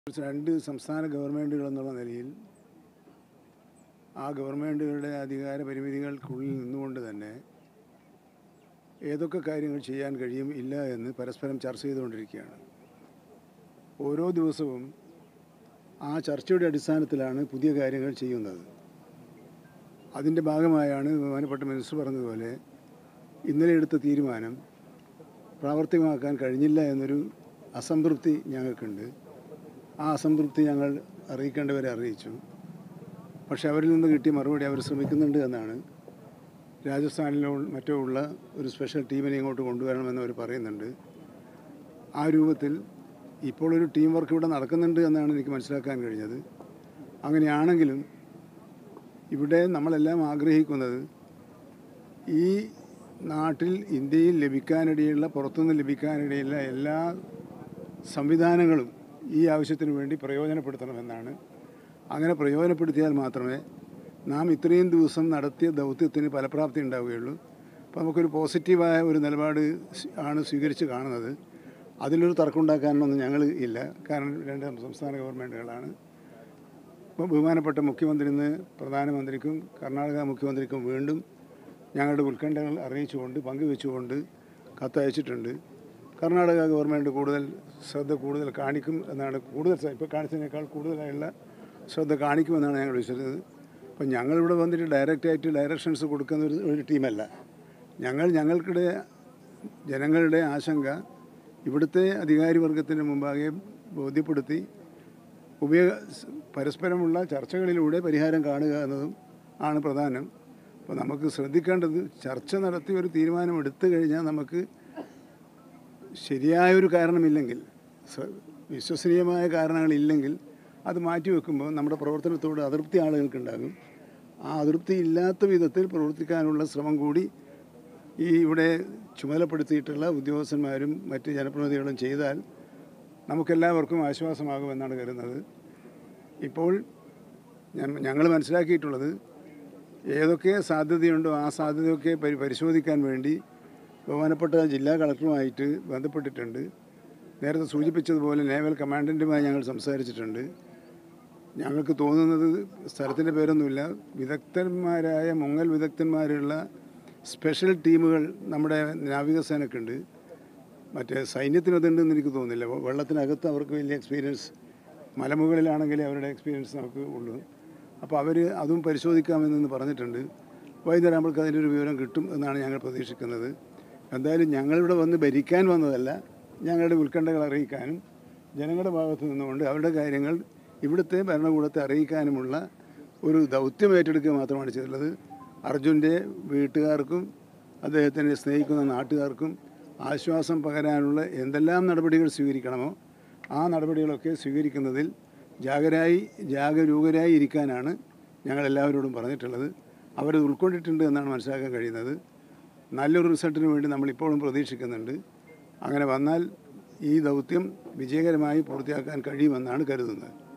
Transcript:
രണ്ട് സംസ്ഥാന ഗവൺമെൻറ്റുകൾ എന്നുള്ള നിലയിൽ ആ ഗവൺമെൻറ്റുകളുടെ അധികാര പരിമിതികൾക്കുള്ളിൽ നിന്നുകൊണ്ട് തന്നെ ഏതൊക്കെ കാര്യങ്ങൾ ചെയ്യാൻ കഴിയും ഇല്ല എന്ന് പരസ്പരം ചർച്ച ചെയ്തുകൊണ്ടിരിക്കുകയാണ് ഓരോ ദിവസവും ആ ചർച്ചയുടെ അടിസ്ഥാനത്തിലാണ് പുതിയ കാര്യങ്ങൾ ചെയ്യുന്നത് അതിൻ്റെ ഭാഗമായാണ് ബഹുമാനപ്പെട്ട മിനിസ്റ്റർ പറഞ്ഞതുപോലെ ഇന്നലെ എടുത്ത തീരുമാനം പ്രാവർത്തികമാക്കാൻ കഴിഞ്ഞില്ല എന്നൊരു അസംതൃപ്തി ഞങ്ങൾക്കുണ്ട് ആ അസംതൃപ്തി ഞങ്ങൾ അറിയിക്കേണ്ടവരെ അറിയിച്ചു പക്ഷെ അവരിൽ നിന്ന് കിട്ടിയ മറുപടി അവർ ശ്രമിക്കുന്നുണ്ട് എന്നാണ് രാജസ്ഥാനിലോ മറ്റോ ഉള്ള ഒരു സ്പെഷ്യൽ ടീമിനെ ഇങ്ങോട്ട് കൊണ്ടുവരണമെന്ന് അവർ പറയുന്നുണ്ട് ആ രൂപത്തിൽ ഇപ്പോൾ ഒരു ടീം വർക്ക് ഇവിടെ നടക്കുന്നുണ്ട് എന്നാണ് എനിക്ക് മനസ്സിലാക്കാൻ കഴിഞ്ഞത് അങ്ങനെയാണെങ്കിലും ഇവിടെ നമ്മളെല്ലാം ആഗ്രഹിക്കുന്നത് ഈ നാട്ടിൽ ഇന്ത്യയിൽ ലഭിക്കാനിടയുള്ള പുറത്തുനിന്ന് ലഭിക്കാനിടയുള്ള എല്ലാ സംവിധാനങ്ങളും ഈ ആവശ്യത്തിന് വേണ്ടി പ്രയോജനപ്പെടുത്തണമെന്നാണ് അങ്ങനെ പ്രയോജനപ്പെടുത്തിയാൽ മാത്രമേ നാം ഇത്രയും ദിവസം നടത്തിയ ദൗത്യത്തിന് ഫലപ്രാപ്തി ഉണ്ടാവുകയുള്ളൂ അപ്പോൾ നമുക്കൊരു പോസിറ്റീവായ ഒരു നിലപാട് സ്- ആണ് സ്വീകരിച്ച് കാണുന്നത് അതിലൊരു തർക്കമുണ്ടാക്കാനൊന്നും ഞങ്ങൾ ഇല്ല കാരണം രണ്ട് സംസ്ഥാന ഗവൺമെൻറ്റുകളാണ് ഇപ്പോൾ ബഹുമാനപ്പെട്ട മുഖ്യമന്ത്രി ഇന്ന് പ്രധാനമന്ത്രിക്കും കർണാടക മുഖ്യമന്ത്രിക്കും വീണ്ടും ഞങ്ങളുടെ ഉത്കണ്ഠകൾ അറിയിച്ചുകൊണ്ട് പങ്കുവെച്ചുകൊണ്ട് കത്തയച്ചിട്ടുണ്ട് കർണാടക ഗവൺമെൻറ് കൂടുതൽ ശ്രദ്ധ കൂടുതൽ കാണിക്കും എന്നാണ് കൂടുതൽ സ- ഇപ്പോൾ കാണിച്ചതിനേക്കാൾ കൂടുതലായുള്ള ശ്രദ്ധ കാണിക്കുമെന്നാണ് ഞങ്ങൾ വിശ്വസിക്കുന്നത് അപ്പം ഞങ്ങളിവിടെ വന്നിട്ട് ഡയറക്റ്റായിട്ട് ഡയറക്ഷൻസ് കൊടുക്കുന്ന ഒരു ഒരു ടീമല്ല ഞങ്ങൾ ഞങ്ങൾക്കിടെ ജനങ്ങളുടെ ആശങ്ക ഇവിടുത്തെ അധികാരി വർഗത്തിന് മുമ്പാകെ ബോധ്യപ്പെടുത്തി ഉപയോഗ പരസ്പരമുള്ള ചർച്ചകളിലൂടെ പരിഹാരം കാണുക എന്നതും ആണ് പ്രധാനം അപ്പോൾ നമുക്ക് ശ്രദ്ധിക്കേണ്ടത് ചർച്ച നടത്തി ഒരു തീരുമാനം എടുത്തു കഴിഞ്ഞാൽ നമുക്ക് ശരിയായൊരു കാരണമില്ലെങ്കിൽ സ- വിശ്വസനീയമായ കാരണങ്ങളില്ലെങ്കിൽ അത് മാറ്റിവെക്കുമ്പോൾ നമ്മുടെ പ്രവർത്തനത്തോട് അതൃപ്തി ആളുകൾക്കുണ്ടാകും ആ അതൃപ്തി ഇല്ലാത്ത വിധത്തിൽ പ്രവർത്തിക്കാനുള്ള ശ്രമം കൂടി ഈ ഇവിടെ ചുമതലപ്പെടുത്തിയിട്ടുള്ള ഉദ്യോഗസ്ഥന്മാരും മറ്റ് ജനപ്രതിനിധികളും ചെയ്താൽ നമുക്കെല്ലാവർക്കും ആശ്വാസമാകുമെന്നാണ് കരുതുന്നത് ഇപ്പോൾ ഞങ്ങൾ മനസ്സിലാക്കിയിട്ടുള്ളത് ഏതൊക്കെ സാധ്യതയുണ്ടോ ആ സാധ്യതയൊക്കെ പരി പരിശോധിക്കാൻ വേണ്ടി ബഹുമാനപ്പെട്ട ജില്ലാ കളക്ടറുമായിട്ട് ബന്ധപ്പെട്ടിട്ടുണ്ട് നേരത്തെ സൂചിപ്പിച്ചതുപോലെ നേവൽ കമാൻഡൻറ്റുമായി ഞങ്ങൾ സംസാരിച്ചിട്ടുണ്ട് ഞങ്ങൾക്ക് തോന്നുന്നത് സ്ഥലത്തിൻ്റെ പേരൊന്നുമില്ല വിദഗ്ധന്മാരായ മുങ്ങൽ വിദഗ്ധന്മാരുള്ള സ്പെഷ്യൽ ടീമുകൾ നമ്മുടെ നാവികസേനക്കുണ്ട് മറ്റേ സൈന്യത്തിന് അതുണ്ടെന്ന് എനിക്ക് തോന്നുന്നില്ല വെ- വെള്ളത്തിനകത്ത് അവർക്ക് വലിയ എക്സ്പീരിയൻസ് മലമുകളിലാണെങ്കിലേ അവരുടെ എക്സ്പീരിയൻസ് നമുക്ക് ഉള്ളൂ അപ്പോൾ അവർ അതും പരിശോധിക്കാമെന്ന് പറഞ്ഞിട്ടുണ്ട് വൈകുന്നേരം നമ്മൾക്ക് അതിൻ്റെ ഒരു വിവരം കിട്ടും എന്നാണ് ഞങ്ങൾ പ്രതീക്ഷിക്കുന്നത് എന്തായാലും ഞങ്ങളിവിടെ വന്ന് ഭരിക്കാൻ വന്നതല്ല ഞങ്ങളുടെ ഉത്കണ്ഠകൾ അറിയിക്കാനും ജനങ്ങളുടെ ഭാഗത്തു നിന്നുകൊണ്ട് അവരുടെ കാര്യങ്ങൾ ഇവിടുത്തെ ഭരണകൂടത്തെ അറിയിക്കാനുമുള്ള ഒരു ദൗത്യം ഏറ്റെടുക്കുക മാത്രമാണ് ചെയ്തിട്ടുള്ളത് അർജുൻ്റെ വീട്ടുകാർക്കും അദ്ദേഹത്തിനെ സ്നേഹിക്കുന്ന നാട്ടുകാർക്കും ആശ്വാസം പകരാനുള്ള എന്തെല്ലാം നടപടികൾ സ്വീകരിക്കണമോ ആ നടപടികളൊക്കെ സ്വീകരിക്കുന്നതിൽ ജാഗരായി ജാഗരൂകരായി ഇരിക്കാനാണ് ഞങ്ങൾ എല്ലാവരോടും പറഞ്ഞിട്ടുള്ളത് അവർ ഉൾക്കൊണ്ടിട്ടുണ്ട് എന്നാണ് മനസ്സിലാക്കാൻ കഴിയുന്നത് നല്ലൊരു റിസൾട്ടിന് വേണ്ടി നമ്മൾ ഇപ്പോഴും പ്രതീക്ഷിക്കുന്നുണ്ട് അങ്ങനെ വന്നാൽ ഈ ദൗത്യം വിജയകരമായി പൂർത്തിയാക്കാൻ കഴിയുമെന്നാണ് കരുതുന്നത്